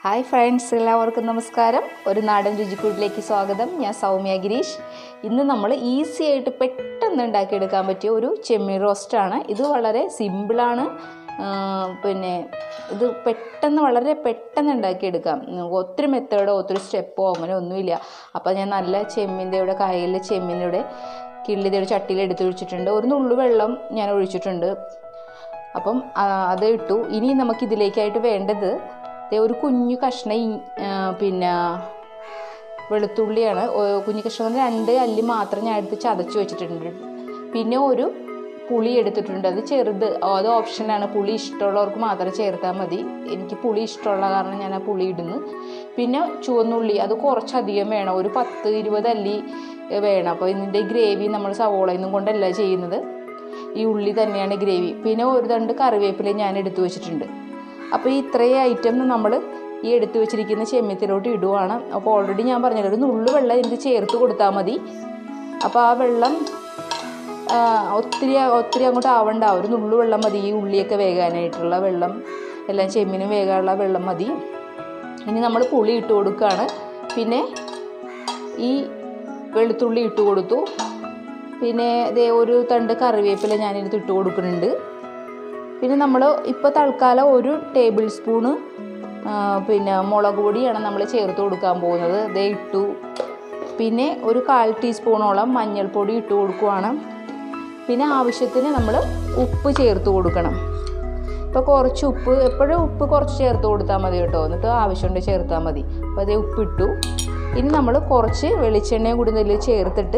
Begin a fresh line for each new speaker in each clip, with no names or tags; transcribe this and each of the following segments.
hi friends എല്ലാവർക്കും നമസ്കാരം ഒരു നാടൻ രുചിക്കൂട്ടിലേക്ക് സ്വാഗതം ഞാൻ സൗമ്യ ഗിരീഷ് ഇന്ന് നമ്മൾ ഈസി ആയിട്ട് പെട്ടെന്ന് ഉണ്ടാക്കിയെടുക്കാൻ പറ്റിയ ഒരു ചെമ്മീൻ റോസ്റ്റാണ് ഇത് വളരെ സിമ്പിളാണ് പിന്നെ ഇത് പെട്ടെന്ന് വളരെ പെട്ടെന്ന് ഉണ്ടാക്കിയെടുക്കാം ഒത്തിരി മെത്തേഡോ ഒത്തിരി സ്റ്റെപ്പോ അങ്ങനെ ഒന്നുമില്ല അപ്പോൾ ഞാൻ നല്ല ചെമ്മീൻ്റെ ഇവിടെ കായലിലെ ചെമ്മീൻ്റെ ഇവിടെ കിള്ളിതയുടെ ചട്ടിയിൽ എടുത്ത് ഒഴിച്ചിട്ടുണ്ട് ഒരു നുള്ളു വെള്ളം ഞാൻ ഒഴിച്ചിട്ടുണ്ട് അപ്പം ആ, അത് ഇട്ടു ഇനി നമുക്ക് ഇതിലേക്കായിട്ട് വേണ്ടത് ദേ ഒരു കുഞ്ഞു കഷ്ണം ഇ- ആ, പിന്നെ വെളുത്തുള്ളിയാണ് ഓ- കുഞ്ഞു കഷ്ണം കൊണ്ട് രണ്ട് അല്ലി മാത്രം ഞാൻ എടുത്ത് ചതച്ച് വെച്ചിട്ടുണ്ട് പിന്നെ ഒരു പുളി എടുത്തിട്ടുണ്ട് അത് ചെറുത് അത് ഓപ്ഷനാണ് പുളി ഇഷ്ടമുള്ളവർക്ക് മാത്രം ചേർത്താൽ മതി എനിക്ക് പുളി ഇഷ്ടമുള്ള കാരണം ഞാൻ ആ പുളി ഇടുന്നു പിന്നെ ചുവന്നുള്ളി അത് കുറച്ചധികം വേണം ഒരു പത്ത് ഇരുപത് അല്ലി ഏ, വേണം അപ്പോൾ ഇതിൻ്റെ ഗ്രേവി നമ്മൾ സവോളയിൽ നിന്നും കൊണ്ടല്ല ചെയ്യുന്നത് ഈ ഉള്ളി തന്നെയാണ് ഗ്രേവി പിന്നെ ഒരു രണ്ട് കറിവേപ്പില ഞാൻ എടുത്തു വെച്ചിട്ടുണ്ട് അപ്പോൾ ഈ ഇത്രയും ഐറ്റം നമ്മൾ ഈ എടുത്തു വെച്ചിരിക്കുന്ന ചെമ്മീത്തിലോട്ട് ഇടുവാണ് അപ്പോൾ ഓൾറെഡി ഞാൻ പറഞ്ഞല്ലോ ഒരു നുള്ളു വെള്ളം എനിക്ക് ചേർത്ത് കൊടുത്താൽ മതി അപ്പോൾ ആ വെള്ളം ആ, ഒത്തിരി ഒത്തിരി അങ്ങോട്ട് ആവണ്ട ഒരു നുള്ളു വെള്ളം മതി ഈ ഉള്ളിയൊക്കെ വേകാനായിട്ടുള്ള വെള്ളം എല്ലാം ചെമ്മീനും വേകാനുള്ള വെള്ളം മതി ഇനി നമ്മൾ പുളി ഇട്ട് കൊടുക്കുകയാണ് പിന്നെ ഈ വെളുത്തുള്ളി ഇട്ട് കൊടുത്തു പിന്നെ ദേ ഒരു തണ്ട് കറിവേപ്പില ഞാനിത് ഇട്ട് കൊടുക്കുന്നുണ്ട് പിന്നെ നമ്മൾ ഇപ്പോൾ തൽക്കാലം ഒരു ടേബിൾ സ്പൂണ് ആ, പിന്നെ മുളക് പൊടിയാണ് നമ്മൾ ചേർത്ത് കൊടുക്കാൻ പോകുന്നത് ദേ ഇട്ടു പിന്നെ ഒരു കാൽ ടീസ്പൂണോളം മഞ്ഞൾപ്പൊടി ഇട്ട് കൊടുക്കുവാണ് പിന്നെ ആവശ്യത്തിന് നമ്മൾ ഉപ്പ് ചേർത്ത് കൊടുക്കണം ഇപ്പോൾ കുറച്ച് ഉപ്പ് എപ്പോഴും ഉപ്പ് കുറച്ച് ചേർത്ത് കൊടുത്താൽ മതി കേട്ടോ എന്നിട്ട് ആവശ്യമുണ്ട് ചേർത്താൽ മതി അപ്പോൾ അതേ ഉപ്പിട്ടു ഇനി നമ്മൾ കുറച്ച് വെളിച്ചെണ്ണയും കൂടി ഇതിൽ ചേർത്തിട്ട്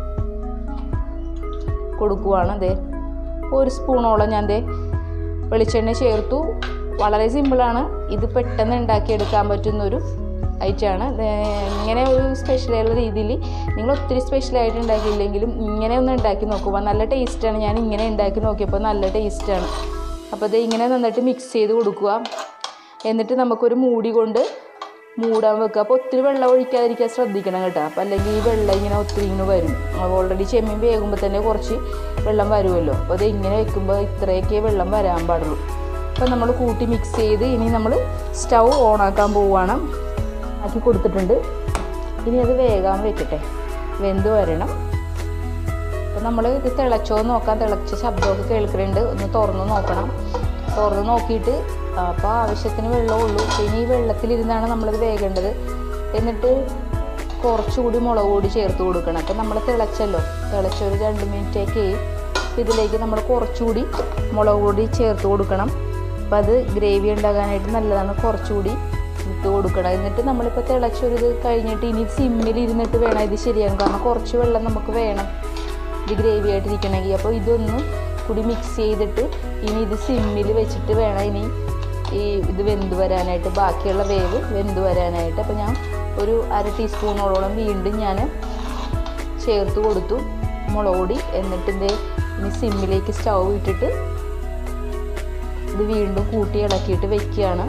കൊടുക്കുവാണ് ദേ ഒരു സ്പൂണോളം ഞാൻ ദേ വെളിച്ചെണ്ണ ചേർത്തു വളരെ സിമ്പിളാണ് ഇത് പെട്ടെന്ന് ഉണ്ടാക്കിയെടുക്കാൻ പറ്റുന്നൊരു ഐറ്റമാണ് ഇങ്ങനെ ഒരു സ്പെഷ്യലായുള്ള രീതിയിൽ നിങ്ങൾ ഒത്തിരി സ്പെഷ്യലായിട്ട് ഉണ്ടാക്കിയില്ലെങ്കിലും ഇങ്ങനെ ഒന്ന് ഉണ്ടാക്കി നോക്കുമ്പോൾ നല്ല ടേസ്റ്റാണ് ഞാൻ ഇങ്ങനെ ഉണ്ടാക്കി നോക്കിയപ്പോൾ നല്ല ടേസ്റ്റാണ് അപ്പോൾ ഇത് ഇങ്ങനെ നന്നായിട്ട് മിക്സ് ചെയ്ത് കൊടുക്കുക എന്നിട്ട് നമുക്കൊരു മൂടി കൊണ്ട് മൂടാൻ വെക്കുക അപ്പോൾ ഒത്തിരി വെള്ളം ഒഴിക്കാതിരിക്കാൻ ശ്രദ്ധിക്കണം കേട്ടോ അപ്പോൾ അല്ലെങ്കിൽ ഈ വെള്ളം ഇങ്ങനെ ഒത്തിരി ഇങ്ങനെ വരും ഓൾറെഡി ചെമ്മീൻ വേകുമ്പോൾ തന്നെ കുറച്ച് വെള്ളം വരുമല്ലോ അപ്പോൾ അത് ഇങ്ങനെ വെക്കുമ്പോൾ ഇത്രയൊക്കെ വെള്ളം വരാൻ പാടുള്ളൂ അപ്പോൾ നമ്മൾ കൂട്ടി മിക്സ് ചെയ്ത് ഇനി നമ്മൾ സ്റ്റൗ ഓണാക്കാൻ പോവുകയാണ് ആക്കി കൊടുത്തിട്ടുണ്ട് ഇനി അത് വേകാൻ വെക്കട്ടെ വെന്ത് വരണം അപ്പോൾ നമ്മൾ ഇത് തിളച്ചോ എന്ന് നോക്കാൻ തിളച്ച ശബ്ദമൊക്കെ കേൾക്കുന്നുണ്ട് ഒന്ന് തുറന്ന് നോക്കണം തുറന്ന് നോക്കിയിട്ട് അപ്പോൾ ആവശ്യത്തിന് വെള്ളമുള്ളൂ പിന്നെ ഈ വെള്ളത്തിലിരുന്നാണ് നമ്മളിത് വേകേണ്ടത് എന്നിട്ട് കുറച്ചുകൂടി മുളക് പൊടി ചേർത്ത് കൊടുക്കണം അപ്പം നമ്മൾ തിളച്ചല്ലോ തിളച്ച ഒരു രണ്ട് മിനിറ്റേക്ക് ഇതിലേക്ക് നമ്മൾ കുറച്ചുകൂടി മുളക് പൊടി ചേർത്ത് കൊടുക്കണം അപ്പം അത് ഗ്രേവി ഉണ്ടാകാനായിട്ട് നല്ലതാണ് കുറച്ചുകൂടി ഇട്ട് കൊടുക്കണം എന്നിട്ട് നമ്മളിപ്പോൾ തിളച്ചൊരു ഇത് കഴിഞ്ഞിട്ട് ഇനി സിമ്മിൽ ഇരുന്നിട്ട് വേണം ഇത് ശരിയാകും കാരണം കുറച്ച് വെള്ളം നമുക്ക് വേണം ഇത് ഗ്രേവി ആയിട്ടിരിക്കണമെങ്കിൽ അപ്പോൾ ഇതൊന്ന് കൂടി മിക്സ് ചെയ്തിട്ട് ഇനി ഇത് സിമ്മിൽ വെച്ചിട്ട് വേണം ഇനി ഈ ഇത് വെന്ത് വരാനായിട്ട് ബാക്കിയുള്ള വേവ് വെന്ത് വരാനായിട്ട് അപ്പോൾ ഞാൻ ഒരു അര ടീസ്പൂണോളം വീണ്ടും ഞാൻ ചേർത്ത് കൊടുത്തു മുളക് പൊടി എന്നിട്ട് ഇത് ഇനി സിമ്മിലേക്ക് സ്റ്റൗ ഇട്ടിട്ട് ഇത് വീണ്ടും കൂട്ടി ഇളക്കിയിട്ട് വെക്കുകയാണ്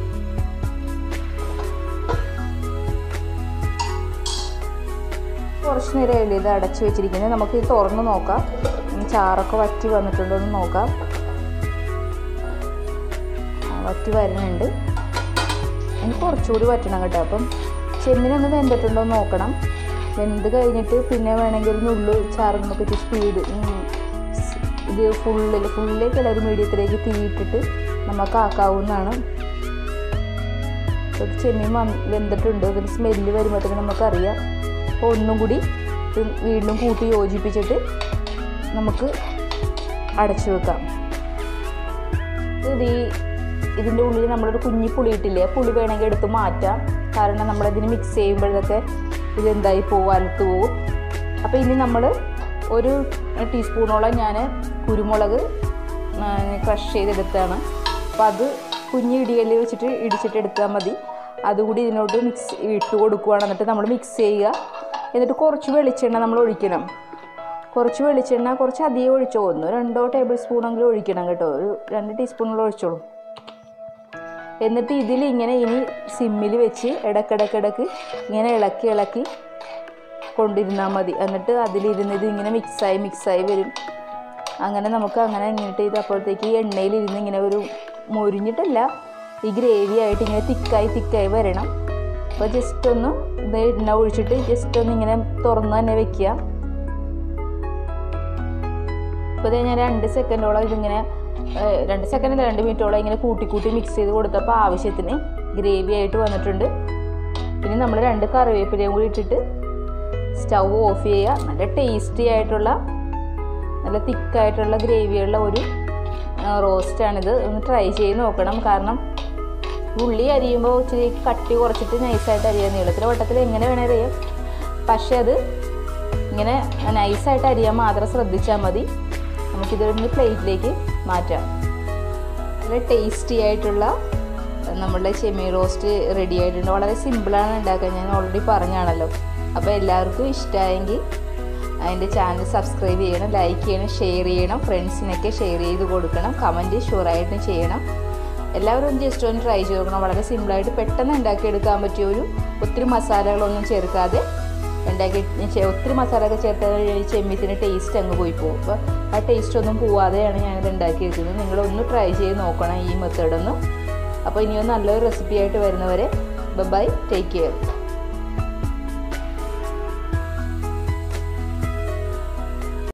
കുറച്ച് നേരമല്ലേ ഇത് അടച്ചു വെച്ചിരിക്കുന്നത് നമുക്ക് ഇത് തുറന്ന് നോക്കാം ഇനി ചാറൊക്കെ വറ്റി വന്നിട്ടുണ്ടോ എന്ന് നോക്കാം ആ, വറ്റി വരുന്നുണ്ട് ഇനി കുറച്ചുകൂടി വറ്റണം കേട്ടോ അപ്പം ചെമ്മിനൊന്ന് വെന്തിട്ടുണ്ടോ എന്ന് നോക്കണം വെന്ത് കഴിഞ്ഞിട്ട് പിന്നെ വേണമെങ്കിൽ ഒരു നുള്ളു ചാറ് നമുക്ക് സ്പീഡ് ഇത് ഫുള്ളിൽ ഫുള്ളിലേക്കല്ല ഒരു മീഡിയത്തിലേക്ക് തീയിട്ടിട്ട് നമുക്ക് ആക്കാവുന്നതാണ് ഒരു ചെമ്മീൻ വന്ന് വെന്തിട്ടുണ്ട് ഇതിന് സ്മെല്ല് വരുമ്പോഴത്തേക്കും നമുക്കറിയാം അപ്പോൾ ഒന്നും കൂടി ഇത് വീണ്ടും കൂട്ടി യോജിപ്പിച്ചിട്ട് നമുക്ക് അടച്ചു വെക്കാം ഇത് ഈ ഇതിൻ്റെ ഉള്ളിൽ നമ്മളൊരു കുഞ്ഞി പുളി ഇട്ടില്ലേ ആ പുളി വേണമെങ്കിൽ എടുത്ത് മാറ്റാം കാരണം നമ്മളതിന് മിക്സ് ചെയ്യുമ്പോഴൊക്കെ ഇതെന്തായി പോകും അലത്ത് പോകും അപ്പോൾ ഇനി നമ്മൾ ഒരു ടീസ്പൂണോളം ഞാൻ കുരുമുളക് ക്രഷ് ചെയ്തെടുത്താണ് അപ്പോൾ അത് കുഞ്ഞ് ഇടികല്ല് വെച്ചിട്ട് ഇടിച്ചിട്ട് എടുത്താൽ മതി അതുകൂടി ഇതിനോട്ട് മിക്സ് ഇട്ട് കൊടുക്കുകയാണ് എന്നിട്ട് നമ്മൾ മിക്സ് ചെയ്യുക എന്നിട്ട് കുറച്ച് വെളിച്ചെണ്ണ നമ്മൾ ഒഴിക്കണം കുറച്ച് വെളിച്ചെണ്ണ കുറച്ച് അധികം ഒഴിച്ചോ ഒന്നോ രണ്ടോ ടേബിൾ സ്പൂണെങ്കിലും ഒഴിക്കണം കേട്ടോ ഒരു രണ്ട് ടീസ്പൂണുള്ള ഒഴിച്ചോളൂ എന്നിട്ട് ഇതിൽ ഇങ്ങനെ ഇനി സിമ്മിൽ വെച്ച് ഇടക്കിടക്കിടക്ക് ഇങ്ങനെ ഇളക്കി ഇളക്കി കൊണ്ടിരുന്നാൽ മതി എന്നിട്ട് അതിലിരുന്ന് ഇത് ഇങ്ങനെ മിക്സായി മിക്സായി വരും അങ്ങനെ നമുക്ക് അങ്ങനെ എന്നിട്ട് ഇത് അപ്പോഴത്തേക്ക് ഈ എണ്ണയിലിരുന്ന് ഇങ്ങനെ ഒരു മൊരിഞ്ഞിട്ടല്ല ഈ ഗ്രേവി ആയിട്ട് ഇങ്ങനെ തിക്കായി തിക്കായി വരണം അപ്പോൾ ജസ്റ്റ് ഒന്ന് ഇത് എണ്ണ ഒഴിച്ചിട്ട് ജസ്റ്റ് ഒന്ന് ഇങ്ങനെ തുറന്ന് തന്നെ വെക്കുക ഇപ്പോൾ ഇത് ഞാൻ രണ്ട് സെക്കൻഡോളം ഇതിങ്ങനെ ഏഹ്, രണ്ട് സെക്കൻഡ് രണ്ട് മിനിറ്റോളം ഇങ്ങനെ കൂട്ടി കൂട്ടി മിക്സ് ചെയ്ത് കൊടുത്തപ്പോൾ ആവശ്യത്തിന് ഗ്രേവി ആയിട്ട് വന്നിട്ടുണ്ട് ഇനി നമ്മൾ രണ്ട് കറിവേപ്പിലയും കൂടി ഇട്ടിട്ട് സ്റ്റൗ ഓഫ് ചെയ്യുക നല്ല ടേസ്റ്റി ആയിട്ടുള്ള നല്ല തിക്കായിട്ടുള്ള ഗ്രേവിയുള്ള ഒരു റോസ്റ്റാണിത് ഒന്ന് ട്രൈ ചെയ്ത് നോക്കണം കാരണം ഉള്ളി അരിയുമ്പോൾ ഇച്ചിരി കട്ടി കുറച്ചിട്ട് നൈസായിട്ട് അരിയാൻ നീളത്തിൽ വട്ടത്തിൽ എങ്ങനെ വേണേൽ അറിയാം പക്ഷേ അത് ഇങ്ങനെ നൈസായിട്ട് അരിയാൻ മാത്രം ശ്രദ്ധിച്ചാൽ മതി നമുക്കിത് ഒരു പ്ലേറ്റിലേക്ക് മാറ്റാം നല്ല ടേസ്റ്റി ആയിട്ടുള്ള നമ്മളുടെ ചെമ്മീൻ റോസ്റ്റ് റെഡി ആയിട്ടുണ്ട് വളരെ സിമ്പിളാണ് ഉണ്ടാക്കാൻ ഞാൻ ഓൾറെഡി പറഞ്ഞാണല്ലോ അപ്പോൾ എല്ലാവർക്കും ഇഷ്ടമായെങ്കിൽ അതിൻ്റെ ചാനൽ സബ്സ്ക്രൈബ് ചെയ്യണം ലൈക്ക് ചെയ്യണം ഷെയർ ചെയ്യണം ഫ്രണ്ട്സിനൊക്കെ ഷെയർ ചെയ്ത് കൊടുക്കണം കമൻറ്റ് ഷുവറായിട്ടും ചെയ്യണം എല്ലാവരും ഒന്ന് ജസ്റ്റ് ഒന്ന് ട്രൈ ചെയ്ത് നോക്കണം വളരെ സിമ്പിളായിട്ട് പെട്ടെന്ന് ഉണ്ടാക്കിയെടുക്കാൻ പറ്റിയ ഒരു ഒത്തിരി മസാലകളൊന്നും ചേർക്കാതെ ഉണ്ടാക്കി ചെ- ഒത്തിരി മസാലയൊക്കെ ചേർത്താൽ ഈ ചെമ്മീത്തിന് ടേസ്റ്റ് അങ്ങ് പോയി പോകും അപ്പോൾ ആ ടേസ്റ്റ് ഒന്നും പോവാതെയാണ് ഞാനിത് ഉണ്ടാക്കിയെടുക്കുന്നത് നിങ്ങളൊന്ന് ട്രൈ ചെയ്ത് നോക്കണം ഈ മെത്തേഡൊന്ന് അപ്പോൾ ഇനിയൊന്ന് നല്ലൊരു റെസിപ്പി ആയിട്ട് വരുന്നവരെ ബൈ ടേക്ക് കെയർ